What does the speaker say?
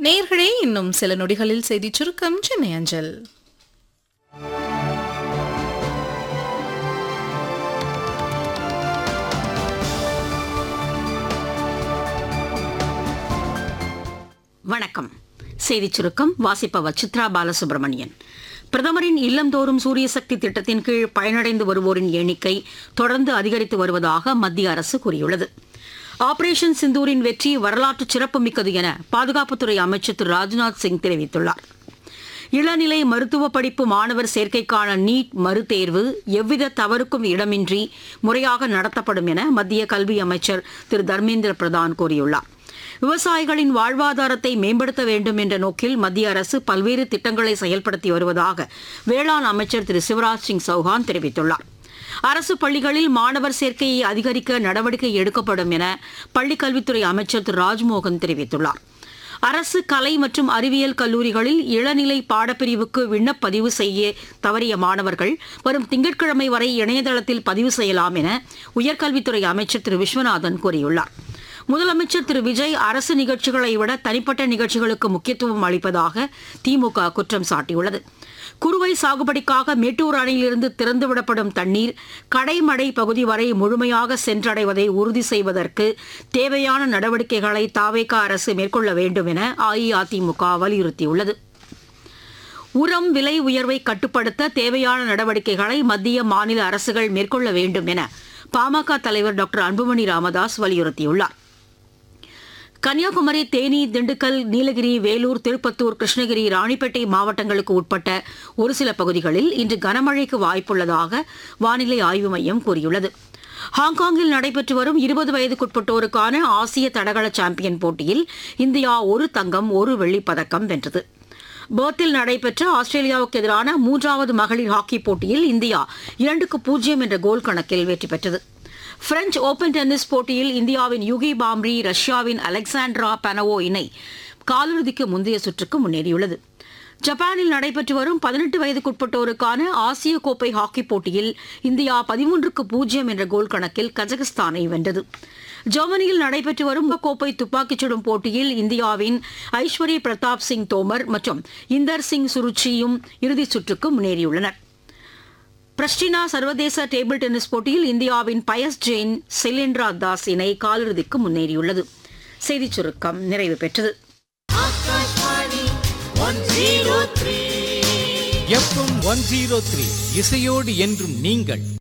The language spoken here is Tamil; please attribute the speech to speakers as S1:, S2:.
S1: நேர்களே இன்னும் சில நொடிகளில் செய்தி சுருக்கம் சென்னை அஞ்சல்
S2: வணக்கம் செய்திச் சுருக்கம் வாசிப்பவர் சித்ரா பாலசுப்ரமணியன் பிரதமரின் இல்லந்தோறும் சூரிய சக்தி திட்டத்தின் கீழ் பயனடைந்து வருவோரின் எண்ணிக்கை தொடர்ந்து அதிகரித்து வருவதாக மத்திய அரசு கூறியுள்ளது ஆபரேஷன் சிந்தூரின் வெற்றி வரலாற்று சிறப்புமிக்கது என பாதுகாப்புத்துறை அமைச்சர் திரு ராஜ்நாத் சிங் தெரிவித்துள்ளார் இளநிலை மருத்துவ படிப்பு மாணவர் சேர்க்கைக்கான நீட் மறுதேர்வு எவ்வித தவறுக்கும் இடமின்றி முறையாக நடத்தப்படும் என மத்திய கல்வி அமைச்சர் திரு தர்மேந்திர பிரதான் கூறியுள்ளார் விவசாயிகளின் வாழ்வாதாரத்தை மேம்படுத்த வேண்டும் என்ற நோக்கில் மத்திய அரசு பல்வேறு திட்டங்களை செயல்படுத்தி வருவதாக வேளாண் அமைச்சர் திரு சிவராஜ் சிங் சௌஹான் தெரிவித்துள்ளார் அரசு பள்ளிகளில் மாணவர் சேர்க்கையை அதிகரிக்க நடவடிக்கை எடுக்கப்படும் என பள்ளிக்கல்வித்துறை அமைச்சர் திரு ராஜ்மோகன் தெரிவித்துள்ளார் அரசு கலை மற்றும் அறிவியல் கல்லூரிகளில் இளநிலை பாடப்பிரிவுக்கு விண்ணப்பதிவு செய்ய தவறிய மாணவர்கள் வரும் திங்கட்கிழமை வரை இணையதளத்தில் பதிவு செய்யலாம் என உயர்கல்வித்துறை அமைச்சர் திரு விஸ்வநாதன் கூறியுள்ளார் முதலமைச்சர் திரு விஜய் அரசு நிகழ்ச்சிகளை விட தனிப்பட்ட நிகழ்ச்சிகளுக்கு முக்கியத்துவம் அளிப்பதாக திமுக குற்றம் சாட்டியுள்ளது குறுவை சாகுபடிக்காக மேட்டூர் அணையிலிருந்து திறந்துவிடப்படும் தண்ணீர் கடைமடை பகுதி வரை முழுமையாக சென்றடைவதை உறுதி செய்வதற்கு தேவையான நடவடிக்கைகளை தாவேக அரசு மேற்கொள்ள வேண்டும் என அஇஅதிமுக வலியுறுத்தியுள்ளது உரம் விலை உயர்வை கட்டுப்படுத்த தேவையான நடவடிக்கைகளை மத்திய மாநில அரசுகள் மேற்கொள்ள வேண்டும் என பாமக தலைவர் டாக்டர் அன்புமணி ராமதாஸ் வலியுறுத்தியுள்ளார் கன்னியாகுமரி தேனி திண்டுக்கல் நீலகிரி வேலூர் திருப்பத்தூர் கிருஷ்ணகிரி ராணிப்பேட்டை மாவட்டங்களுக்கு உட்பட்ட ஒரு சில பகுதிகளில் இன்று கனமழைக்கு வாய்ப்புள்ளதாக வானிலை ஆய்வு மையம் கூறியுள்ளது ஹாங்காங்கில் நடைபெற்று வரும் இருபது வயதுக்குட்பட்டோருக்கான ஆசிய தடகள சாம்பியன் போட்டியில் இந்தியா ஒரு தங்கம் ஒரு வெள்ளிப் பதக்கம் வென்றது பேர்த்தில் நடைபெற்ற ஆஸ்திரேலியாவுக்கு எதிரான மூன்றாவது மகளிர் ஹாக்கி போட்டியில் இந்தியா இரண்டுக்கு பூஜ்ஜியம் என்ற கோல் கணக்கில் வெற்றி பெற்றது பிரெஞ்சு ஓபன் டென்னிஸ் போட்டியில் இந்தியாவின் யுகி பாம்ரி ரஷ்யாவின் அலெக்சாண்ட்ரா பனவோ இணை காலிறுதிக்கு முந்தைய சுற்றுக்கு முன்னேறியுள்ளது ஜப்பானில் நடைபெற்று வரும் பதினெட்டு வயதுக்குட்பட்டோருக்கான ஆசிய கோப்பை ஹாக்கி போட்டியில் இந்தியா பதிமூன்றுக்கு பூஜ்ஜியம் என்ற கோல் கணக்கில் கஜகஸ்தானை வென்றது ஜெர்மனியில் நடைபெற்று வரும் கோப்பை துப்பாக்கிச் சுடும் போட்டியில் இந்தியாவின் ஐஸ்வரி பிரதாப் சிங் தோமர் மற்றும் இந்தர் சிங் சுருச்சியும் இறுதிச் சுற்றுக்கு முன்னேறியுள்ளனர் பிரஸ்டினா சர்வதேச டேபிள் டென்னிஸ் போட்டியில் இந்தியாவின் பயஸ் ஜெயின் செலின்ட்ரா தாஸ் இணை காலிறுதிக்கு முன்னேறியுள்ளது செய்திச் சுருக்கம் நிறைவு பெற்றது
S3: எஃப்எம் ஒன் ஜீரோ த்ரீ இசையோடு என்றும் நீங்கள்